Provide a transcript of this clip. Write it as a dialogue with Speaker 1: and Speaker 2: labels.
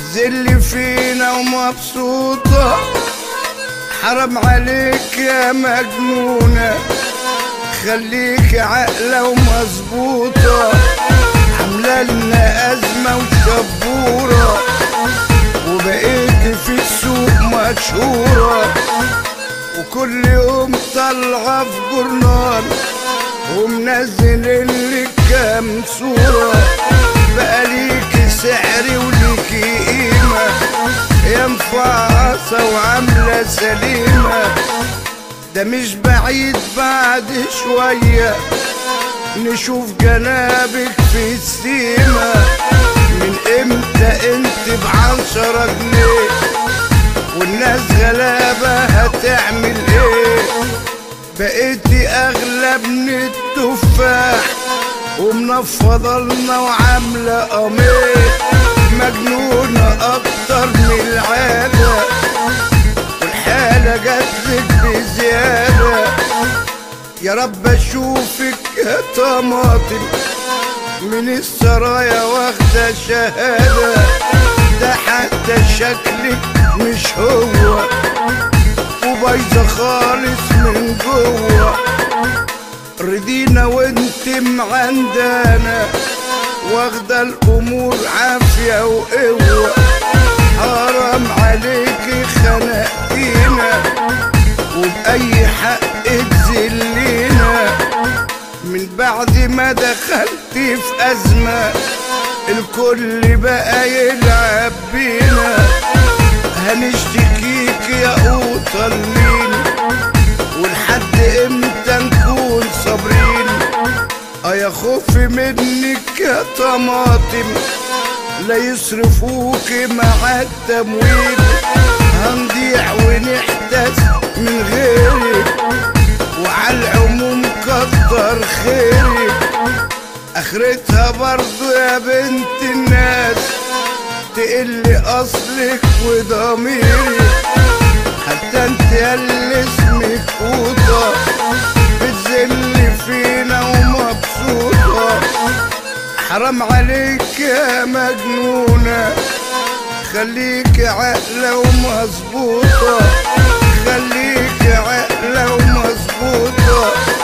Speaker 1: بتذل فينا ومبسوطة حرام عليك يا مجنونة خليك عاقلة ومظبوطة عاملة لنا أزمة وشبورة وبقيت في السوق مشهورة وكل يوم طالعة في جورنال ومنزل لك كام صورة بقى ليكي سعر وليكي قيمة يا مفعصة وعاملة سليمة ده مش بعيد بعد شوية نشوف جنابك في السيمة من امتى انت بعشرة جنيه والناس غلابة هتعمل ايه بقيتي اغلى من التفاح ومنفضة لنا وعاملة قميص مجنونة اكتر من العادة والحالة جاتلك بزيادة يا رب اشوفك يا طماطم من السرايا واخدة شهادة ده حتى شكلك مش هو وبايظة خالص من جوه رضينا وانت معندانا واخدة الامور عافية وقوة حرام عليكي خنقتينا وبأي حق تذلينا من بعد ما دخلت في أزمة الكل بقى يلعب بينا هنشتكيك يا قوطة لمين ولحد امتى نكون صابرين اه يا خوفي منك يا طماطم لا يصرفوك مع التمويل هنضيع ونحتاس من غيرك وعلى العموم كتر خيرك اخرتها برضو يا بنت الناس تقل اصلك وضميرك حتى انت يا اللي اسمك قوطة بتذل فينا ومبسوطة حرام عليك يا مجنونة خليك عاقلة ومظبوطة خليك عاقلة ومظبوطة